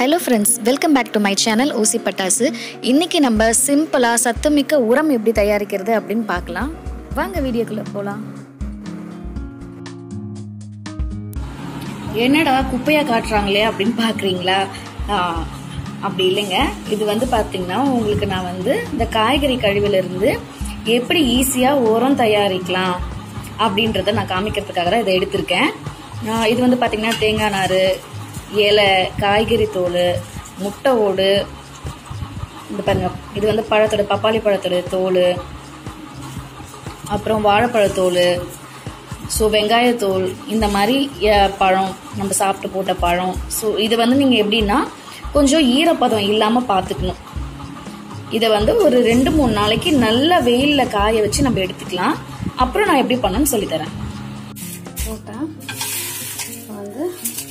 hello friends welcome back to my channel ஊசி பட்டாசு இன்னைக்கு நம்ம சிம்பிளாக சத்துமிக்க உரம் எப்படி தயாரிக்கிறது அப்படின்னு பார்க்கலாம் வாங்க வீடியோக்குள்ளே போகலாம் என்னடா குப்பையாக காட்டுறாங்களே அப்படின்னு பார்க்குறீங்களா அப்படி இல்லைங்க இது வந்து பார்த்தீங்கன்னா உங்களுக்கு நான் வந்து இந்த காய்கறி கழிவுலேருந்து எப்படி ஈஸியாக உரம் தயாரிக்கலாம் அப்படின்றத நான் காமிக்கிறதுக்காக தான் இதை எடுத்திருக்கேன் ஆஹ் இது வந்து பார்த்தீங்கன்னா தேங்காய் நார் இலை காய்கறி தோல் முட்டை ஓடு இந்த பாருங்க இது வந்து பழத்தோட பப்பாளி பழத்தோட தோல் அப்புறம் வாழைப்பழத்தோல் ஸோ வெங்காயத்தோல் இந்த மாதிரி அஹ், பழம் நம்ம சாப்பிட்டு போட்ட பழம் ஸோ இது வந்து நீங்கள் எப்படின்னா கொஞ்சம் ஈரப்பதம் இல்லாமல் பார்த்துக்கணும் இதை வந்து ஒரு ரெண்டு மூணு நாளைக்கு நல்ல வெயிலில் காய வச்சு நம்ம எடுத்துக்கலாம் அப்புறம் நான் எப்படி பண்ணணும்னு சொல்லித்தரேன் போட்டேன் வந்து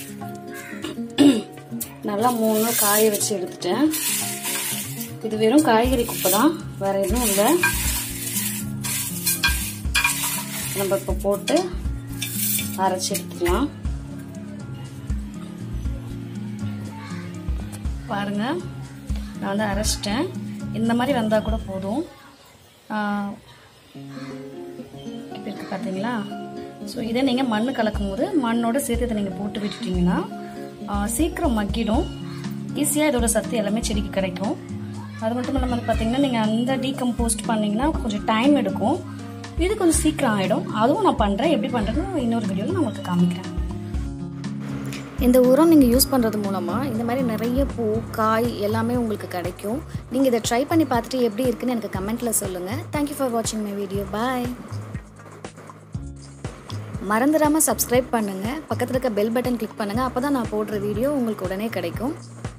நல்லா மூணு நாள் காய வச்சு எடுத்துட்டேன் இது வெறும் காய்கறி குப்பை தான் வேற எதுவும் இல்லை நம்ம இப்போ போட்டு அரைச்சி எடுத்துக்கலாம் பாருங்க நான் வந்து அரைச்சிட்டேன் இந்த மாதிரி வந்தால் கூட போதும் ஆஹ், இப்படி இருக்கு பார்த்தீங்களா ஸோ இதை நீங்கள் மண் கலக்கும் போது மண்ணோட சேர்த்து இதை நீங்கள் போட்டு விட்டுட்டீங்கன்னா ஆஹ், சீக்கிரம் மக்கிடும் ஈஸியாக இதோட சத்து எல்லாமே செடிக்கு கிடைக்கும் அது மட்டும் இல்லாமல் பார்த்தீங்கன்னா நீங்கள் அந்த டீகம்போஸ்ட் பண்ணீங்கன்னா கொஞ்சம் டைம் எடுக்கும் இது கொஞ்சம் சீக்கிரம் ஆகிடும் அதுவும் நான் பண்ணுறேன் எப்படி பண்ணுறேன்னு இன்னொரு வீடியோவில் நான் உங்களுக்கு காமிக்கிறேன் இந்த உரம் நீங்கள் யூஸ் பண்ணுறது மூலமாக இந்த மாதிரி நிறைய பூ காய் எல்லாமே உங்களுக்கு கிடைக்கும் நீங்கள் இதை ட்ரை பண்ணி பார்த்துட்டு எப்படி இருக்குன்னு எனக்கு கமெண்ட்டில் சொல்லுங்கள் தேங்க்யூ ஃபார் வாட்சிங் மை வீடியோ பாய் மறந்துடாமல் சப்ஸ்கிரைப் பண்ணுங்கள் பக்கத்தில் இருக்க பெல் பட்டன் கிளிக் பண்ணுங்கள் அப்போ தான் நான் போடுற வீடியோ உங்களுக்கு உடனே கிடைக்கும்